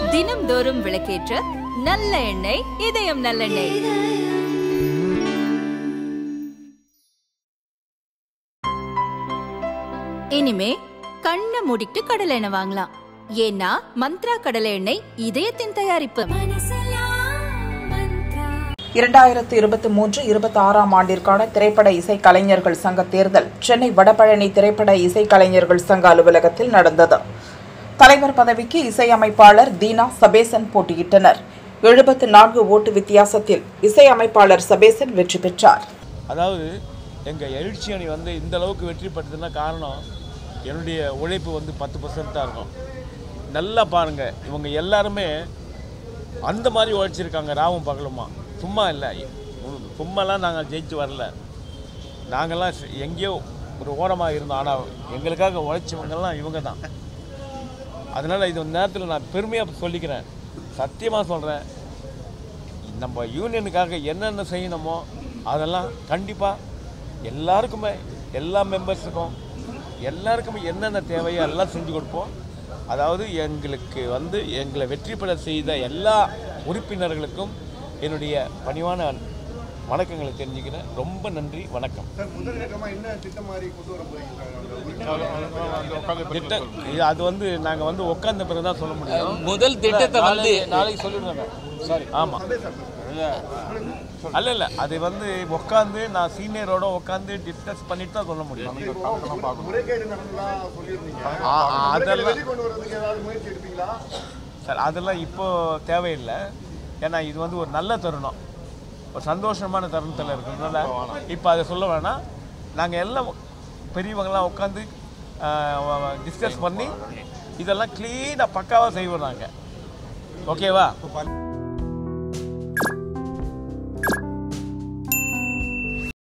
தினம்தோறும் விளக்கேற்ற நல்ல எண்ணெய் இதயம் நல்லெண்ணெய் இனிமே கண்ணை மூடிட்டு கடலை எண்ணெய் வாங்கலாம் ஏன்னா மந்த்ரா கடலை எண்ணெய் இதயத்தின் தயாரிப்பு இரண்டாயிரத்து இருபத்தி மூன்று இருபத்தி ஆறாம் ஆண்டிற்கான திரைப்பட இசை கலைஞர்கள் சங்க தேர்தல் சென்னை வடபழனி திரைப்பட இசை கலைஞர்கள் சங்க அலுவலகத்தில் நடந்தது தலைவர் பதவிக்கு இசையமைப்பாளர் தீனா சபேசன் போட்டியிட்டனர் எழுபத்து நான்கு ஓட்டு வித்தியாசத்தில் இசையமைப்பாளர் சபேசன் வெற்றி பெற்றார் அதாவது எங்கள் எழுச்சி அணி வந்து இந்த அளவுக்கு வெற்றி பெற்றதுன்னா காரணம் என்னுடைய உழைப்பு வந்து பத்து பர்சன்ட் தான் இருக்கும் நல்லா பாருங்கள் இவங்க எல்லாருமே அந்த மாதிரி உழைச்சிருக்காங்க ராவும் பகலுமா சும்மா இல்லை சும்மாலாம் நாங்கள் ஜெயிச்சு வரல நாங்கள்லாம் ஸ்- எங்கேயோ ஒரு ஓரமாக இருந்தோம் ஆனால் எங்களுக்காக உழைச்சவங்கெல்லாம் இவங்க தான் அதனால் இது நேரத்தில் நான் பெருமையாக சொல்லிக்கிறேன் சத்தியமாக சொல்கிறேன் நம்ம யூனியனுக்காக என்னென்ன செய்யணுமோ அதெல்லாம் கண்டிப்பாக எல்லாருக்குமே எல்லா மெம்பர்ஸுக்கும் எல்லாருக்குமே என்னென்ன தேவையோ எல்லாம் செஞ்சு கொடுப்போம் அதாவது எங்களுக்கு வந்து எங்களை வெற்றி பெற செய்த எல்லா உறுப்பினர்களுக்கும் என்னுடைய பணிவான வணக்கங்களை தெரிஞ்சுக்கிறேன் ரொம்ப நன்றி வணக்கம் சார் முதற்கட்டமா என்ன திட்டம் மாதிரி கொண்டு வர போறீங்க சார் அந்த திட்டம் இது அது வந்து நாங்கள் வந்து உட்கார்ந்த பிறகு தான் சொல்ல முடியும் முதல் திட்டத்தை வந்து நாளைக்கு- நாளைக்கு சொல்லிடுங்க சாரி ஆமாம் அல்ல இல்லை அது வந்து உட்காந்து நான் சீனியரோட உட்காந்து டிஸ்கஸ் பண்ணிட்டு தான் சொல்ல முடியும் முறைகேடு நடந்ததா சொல்லியிருந்தீங்க ஆ, ஆ, அதெல்லாம் வெளி கொண்டு வரதுக்கு ஏதாவது முயற்சி எடுப்பீங்களா சார் அதெல்லாம் இப்போ தேவையில்லை ஏன்னா இது வந்து ஒரு நல்ல தருணம் ஒரு சந்தோஷமான தருணத்தில் இருக்கிறதுனால இப்போ அதை சொல்ல வேணாம் நாங்கள் எல்லாம் பெரியவங்களாம் உட்காந்து டிஸ்கஸ் பண்ணி இதெல்லாம் க்ளீனாக பக்காவாக செய்வோம் நாங்கள் ஓகேவா